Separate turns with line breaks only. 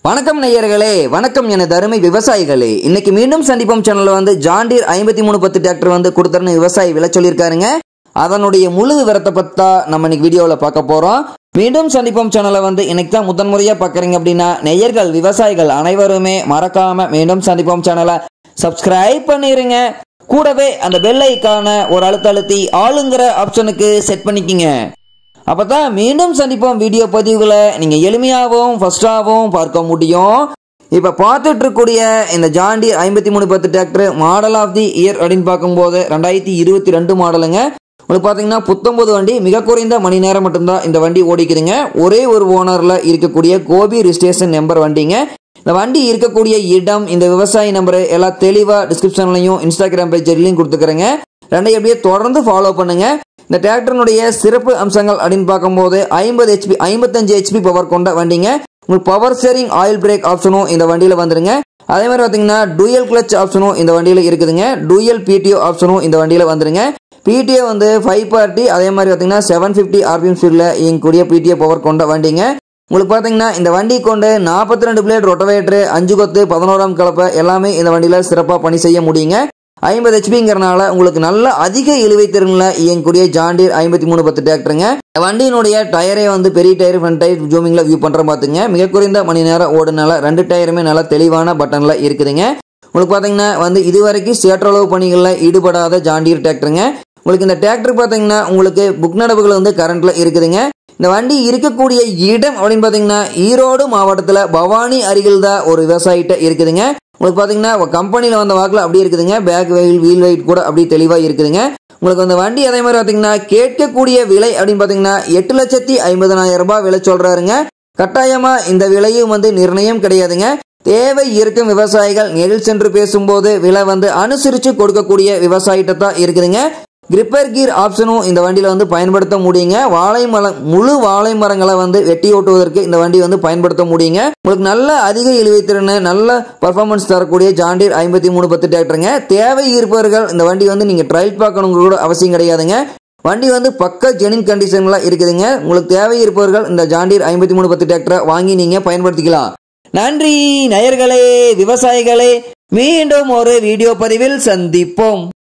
வணக்கம் நேயர்களே வணக்கம் எனது அருமை விவசாயிகளே இன்னைக்கு மீண்டும் சந்திப்போம் சேனல்ல வந்து ஜாண்டீர் ஐம்பத்தி மூணு பத்து டிராக்டர் வந்து கொடுத்தரன்னு விவசாயி விலை சொல்லியிருக்காருங்க அதனுடைய முழு விவரத்தை பத்தா நம்ம இன்னைக்கு வீடியோவில் பார்க்க போறோம் மீண்டும் சந்திப்போம் சேனலை வந்து இன்னைக்கு தான் முதன்முறையா பார்க்குறீங்க அப்படின்னா நேயர்கள் விவசாயிகள் அனைவருமே மறக்காம மீண்டும் சந்திப்போம் சேனலை சப்ஸ்கிரைப் பண்ணிருங்க கூடவே அந்த பெல் ஐக்கான ஒரு அழுத்த அழுத்தி ஆளுங்கிற ஆப்ஷனுக்கு செட் பண்ணிக்கிங்க அப்பதான் மீண்டும் சந்திப்போம் வீடியோ பதிவுகளை நீங்க எளிமையாகவும் ஃபர்ஸ்டாகவும் பார்க்க முடியும் இப்ப பார்த்துட்டு இருக்கக்கூடிய இந்த ஜாண்டி ஐம்பத்தி மூணு பத்து tractor model of the year அப்படின்னு பார்க்கும்போது ரெண்டாயிரத்தி இருபத்தி ரெண்டு மாடலுங்க உங்களுக்கு பார்த்தீங்கன்னா புத்தொன்பது வண்டி மிக குறைந்த மணி நேரம் மட்டும்தான் இந்த வண்டி ஓடிக்குதுங்க ஒரே ஒரு ஓனர்ல இருக்கக்கூடிய கோபி ரிஜிஸ்ட்ரேஷன் நம்பர் வண்டிங்க இந்த வண்டி இருக்கக்கூடிய இடம் இந்த விவசாயி நம்பர் எல்லாம் தெளிவா டிஸ்கிரிப்ஷன்லையும் இன்ஸ்டாகிராம் பேஜ்லையும் கொடுத்துக்கிறேங்க ரெண்டையும் அப்படியே தொடர்ந்து ஃபாலோ பண்ணுங்க இந்த டிராக்டரினுடைய சிறப்பு அம்சங்கள் அப்படின்னு பார்க்கும்போது ஐம்பது ஹெச்பி ஐம்பத்தஞ்சு ஹெச்பி பவர் கொண்ட வண்டிங்க உங்களுக்கு பவர் ஷேரிங் ஆயில் பிரேக் ஆப்ஷனும் இந்த வண்டியில் வந்துருங்க அதே மாதிரி பார்த்தீங்கன்னா டூயல் கிளச் ஆப்ஷனும் இந்த வண்டியில் இருக்குதுங்க டூயல் பிடிஓ ஆப்ஷனும் இந்த வண்டியில் வந்துருங்க பிடிஓ வந்து ஃபைவ் பார்ட்டி அதே மாதிரி பார்த்தீங்கன்னா செவன் ஃபிஃப்டி ஆர்பிஎம் ஸ்பீடில் இயங்கக்கூடிய பிடிஓ பவர் கொண்ட வண்டிங்க உங்களுக்கு பார்த்தீங்கன்னா இந்த வண்டி கொண்டு நாற்பத்தி ரெண்டு பிளேட் ரொட்டவேட்ரு அஞ்சு கொத்து பதினோராம் கலப்பை எல்லாமே இந்த வண்டியில் சிறப்பாக பணி செய்ய முடியுங்க ஐம்பது ஹெச்பிங்கிறனால உங்களுக்கு நல்ல அதிக இழுவை திறனில் இயங்கக்கூடிய ஜாண்டீர் ஐம்பத்தி மூணு பத்து டிராக்டருங்க வண்டியினுடைய டயரே வந்து பெரிய டயர் ஃப்ரண்ட் டயர் ஜூமிங்கில் வியூ பண்ணுற பார்த்துங்க மிக குறைந்த மணி நேரம் ஓடுனால ரெண்டு டயருமே நல்லா தெளிவான பட்டனில் இருக்குதுங்க உங்களுக்கு பார்த்தீங்கன்னா வந்து இதுவரைக்கும் சேற்றளவு பணிகளில் ஈடுபடாத ஜாண்டீர் டிராக்டருங்க உங்களுக்கு இந்த டிராக்டர் பார்த்தீங்கன்னா உங்களுக்கு புக் நடப்புகள் வந்து கரண்ட்ல இருக்குதுங்க இந்த வண்டி இருக்கக்கூடிய இடம் அப்படின்னு பார்த்தீங்கன்னா ஈரோடு மாவட்டத்தில் பவானி அருகில் தான் ஒரு விவசாயிட்ட இருக்குதுங்க உங்களுக்கு பார்த்தீங்கன்னா கம்பெனியில் வந்த வாக்கில் அப்படியே இருக்குதுங்க பேக் வெயில் வீல் வெயிட் கூட அப்படி தெளிவாக இருக்குதுங்க உங்களுக்கு அந்த வண்டி அதே மாதிரி பார்த்தீங்கன்னா கேட்கக்கூடிய விலை அப்படின்னு பார்த்தீங்கன்னா எட்டு லட்சத்தி ஐம்பதனாயிரம் ரூபாய் விலை சொல்றாருங்க கட்டாயமா இந்த விலையும் வந்து நிர்ணயம் கிடையாதுங்க தேவை இருக்கும் விவசாயிகள் நேரில் சென்று பேசும்போது விலை வந்து அனுசரித்து கொடுக்கக்கூடிய விவசாயிட்ட தான் இருக்குதுங்க கிரிப்பர் கீர் ஆப்ஷனும் இந்த வண்டியில் வந்து பயன்படுத்த முடியுங்க வாழை மரம் முழு வாழை மரங்களை வந்து வெட்டி ஓட்டுவதற்கு இந்த வண்டி வந்து பயன்படுத்த முடியுங்க உங்களுக்கு நல்ல அதிக இழுவைத்திறன் நல்ல பர்ஃபார்மன்ஸ் தரக்கூடிய ஜாண்டீர் ஐம்பத்தி மூணு பத்து டிராக்டருங்க தேவை இருப்பவர்கள் இந்த வண்டி வந்து நீங்கள் ட்ரையல் பார்க்கணுங்க கூட அவசியம் கிடையாதுங்க வண்டி வந்து பக்க ஜெனின் கண்டிஷன்ல இருக்குதுங்க உங்களுக்கு தேவை இருப்பவர்கள் இந்த ஜாண்டீர் ஐம்பத்தி மூணு பத்து டிராக்டரை வாங்கி நீங்கள் பயன்படுத்திக்கலாம் நன்றி நேயர்களே விவசாயிகளே மீண்டும் ஒரு வீடியோ பதிவில் சந்திப்போம்